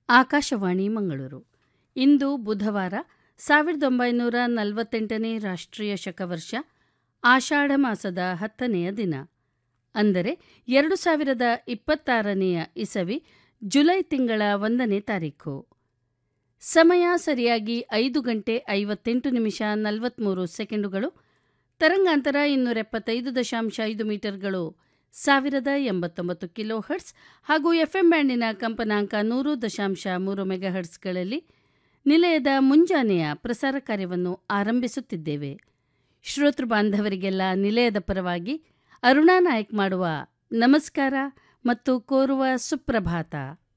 ಆಕಾಶವಾಣಿ ಮಂಗಳೂರು ಇಂದು ಬುಧವಾರ ಸಾವಿರದ ಒಂಬೈನೂರ ನಲವತ್ತೆಂಟನೇ ರಾಷ್ಟ್ರೀಯ ಶಕವರ್ಷ ಆಷಾಢ ಮಾಸದ ಹತ್ತನೆಯ ದಿನ ಅಂದರೆ ಎರಡು ಸಾವಿರದ ಇಪ್ಪತ್ತಾರನೆಯ ಇಸವಿ ಜುಲೈ ತಿಂಗಳ ಒಂದನೇ ತಾರೀಖು ಸಮಯ ಸರಿಯಾಗಿ ಐದು ಗಂಟೆ ಐವತ್ತೆಂಟು ನಿಮಿಷ ನಲವತ್ತ್ಮೂರು ಸೆಕೆಂಡುಗಳು ತರಂಗಾಂತರ ಇನ್ನೂರ ಎಪ್ಪತ್ತೈದು ದಶಾಂಶ ಐದು ಮೀಟರ್ಗಳು ಸಾವಿರದ ಎಂಬತ್ತೊಂಬತ್ತು ಕಿಲೋ ಹರ್ಟ್ಸ್ ಹಾಗೂ ಎಫ್ಎಂ ಬ್ಯಾಂಡಿನ ಕಂಪನಾಂಕ ನೂರು ದಶಾಂಶ ಮೂರು ಮೆಗಾಹರ್ಟ್ಸ್ಗಳಲ್ಲಿ ನಿಲಯದ ಮುಂಜಾನೆಯ ಪ್ರಸಾರ ಕಾರ್ಯವನ್ನು ಆರಂಭಿಸುತ್ತಿದ್ದೇವೆ ಶ್ರೋತೃ ಬಾಂಧವರಿಗೆಲ್ಲ ನಿಲಯದ ಪರವಾಗಿ ಅರುಣಾ ನಾಯಕ್ ಮಾಡುವ ನಮಸ್ಕಾರ ಮತ್ತು ಕೋರುವ ಸುಪ್ರಭಾತ